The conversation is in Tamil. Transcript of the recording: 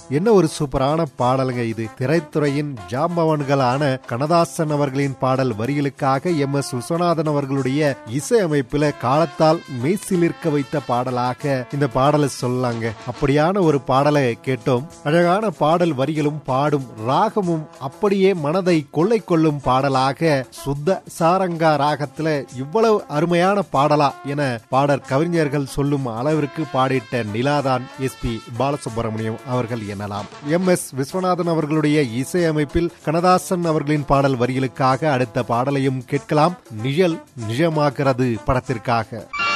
என்ன ஒரு சூப்பரான பாடலுங்க இது திரைத்துறையின் ஜாம்பவன்களான கனதாசன் அவர்களின் பாடல் வரிகளுக்காக எம் எஸ் விஸ்வநாதன் அவர்களுடைய இசையமைப்புல காலத்தால் மெய்சிலிருக்க வைத்த பாடலாக இந்த பாடலை சொல்லலாங்க அப்படியான ஒரு பாடலை கேட்டோம் அழகான பாடல் வரிகளும் பாடும் ராகமும் அப்படியே மனதை கொள்ளை கொள்ளும் பாடலாக சுத்த சாரங்கா ராகத்துல இவ்வளவு அருமையான பாடலா என பாடற் கவிஞர்கள் சொல்லும் அளவிற்கு பாடிட்ட நிலாதான் எஸ் பி பாலசுப்ரமணியம் அவர்கள் எனலாம் எம் எஸ் விஸ்வநாதன் அவர்களுடைய இசையமைப்பில் கனதாசன் அவர்களின் பாடல் வரிகளுக்காக அடுத்த பாடலையும் கேட்கலாம் நிழல் நிஜமாகிறது படத்திற்காக